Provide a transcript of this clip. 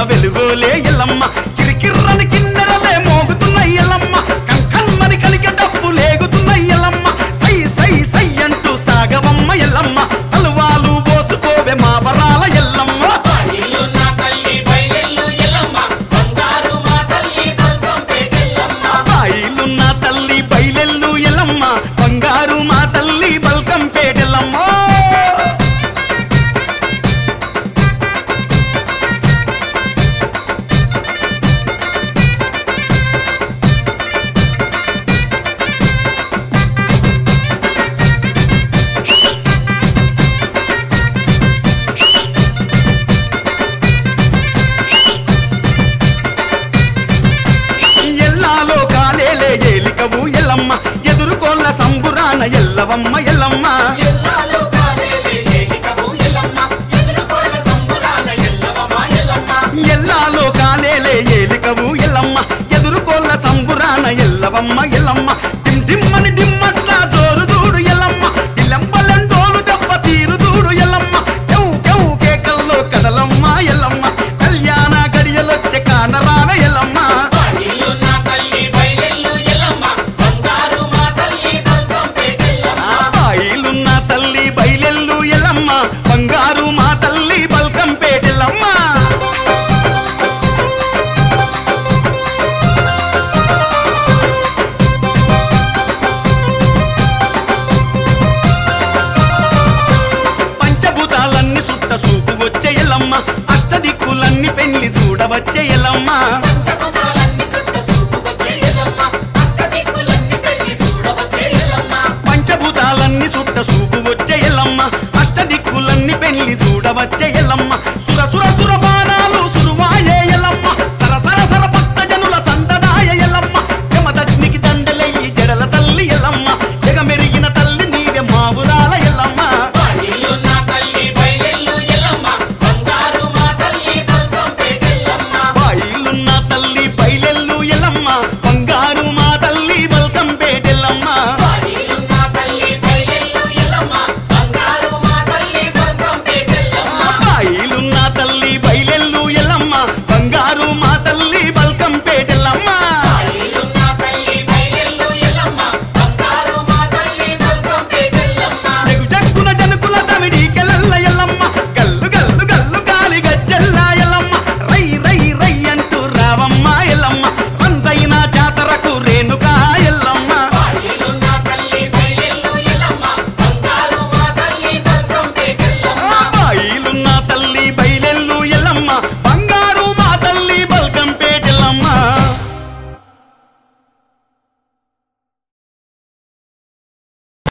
వెలుగోలే ఎల్లమ్మ కిరికిర్రని కిన్నెరలే మోగుతున్న ఎల్లమ్మ కంకన్మని కలిగే డప్పు లేగుతున్న ఎల్లమ్మ సై సై సై అంటూ సాగవమ్మ ఎల్లమ్మ తలువాలు పోసుకోవే మా వరాల ఎల్లమ్మ ఇల్లు నా తల్లి బయలెల్లు ఎల్లమ్మ బంగారు మా తల్లి బల్గం పేటెల్లమ్మ బాయిలున్న తల్లి బయలెల్లు ఎల్లమ్మ బంగారు మా తల్లి బల్కం పేటెల్లమ్మ ఎల్లాలో కాలేలే ఏలికవు ఎల్లమ్మ ఎదుర్కోళ్ళ సంబురాన ఎల్లవమ్మ ఎల్లమ్మ ఎల్లాలో కాలేలే ఏలికవు ఎల్లమ్మ ఎదురుకోళ్ళ సంబురాన ఎల్లవమ్మ ఎల్లమ్మ ఎల్లాలో కాలేలే ఏలికవు ఎల్లమ్మ ఎదుర్కోళ్ళ సంబురాన ఎల్లవమ్మ ఎల్లమ్మ టిమ్ టిమ్మని దిమ్మట్లా జోరు చూడు ఎల్లమ్మ ఇల్లెంబలండోలు దెబ్బ తీరు చూడు ఎల్లమ్మ కెవ్ కెవ్ కేకల్లో కదలమ్మ ఎల్లమ్మ కళ్యాణ గడియలొచ్చే కానరాన ఎల్లమ్మ ఇల్లు నా తల్లి బయలెల్లు ఎల్లమ్మ బంగారు మా తల్లి బల్గం పేటెల్లమ్మ బాయిలున్న తల్లి బయలెల్లు ఎల్లమ్మ బంగారు మా తల్లి బల్కం పేటెల్లమ్మ పంచభూతాలన్నీ సుట్ట సూపు వచ్చే ఎల్లమ్మ అష్టదిక్కులన్నీ పెళ్లి చూడవచ్చే ఎల్లమ్మ